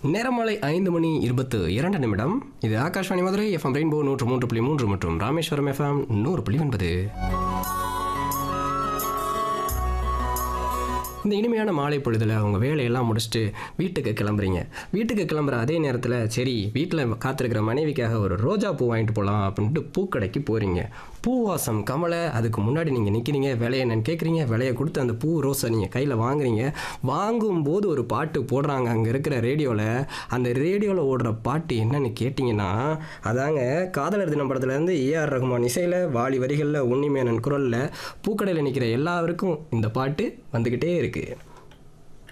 நேரமாலை ஐந்து மணி இருபத்து இரண்டு நிமிடம் இது ஆகாஷ்வாணி மதுரை எஃப்எம் ரெயின்போ நூற்று மூன்று புள்ளி மூன்று மற்றும் ராமேஸ்வரம் எஃப்எம் நூறு புள்ளி ஒன்பது இந்த இனிமையான மாலை பொழுதில் அவங்க வேலையெல்லாம் முடிச்சுட்டு வீட்டுக்கு கிளம்புறீங்க வீட்டுக்கு கிளம்புற அதே நேரத்தில் சரி வீட்டில் காத்திருக்கிற மனைவிக்காக ஒரு ரோஜா பூ வாங்கிட்டு போகலாம் அப்படின்ட்டு பூக்கடைக்கு போகிறீங்க பூவாசம் கமலை அதுக்கு முன்னாடி நீங்கள் நிற்கிறீங்க விலையை என்னன்னு கேட்குறீங்க விலையை கொடுத்து அந்த பூ ரோஸை நீங்கள் கையில் வாங்குறீங்க வாங்கும்போது ஒரு பாட்டு போடுறாங்க அங்கே இருக்கிற ரேடியோவில் அந்த ரேடியோவில் ஓடுற பாட்டு என்னன்னு கேட்டிங்கன்னா அதாங்க காதலர் தினம் படத்துலேருந்து ஏஆர் ரகுமான் இசையில் வாலி வரிகளில் உன்னிமேனன் குரலில் பூக்கடையில் நிற்கிற எல்லாருக்கும் இந்த பாட்டு வந்துக்கிட்டே இருக்குது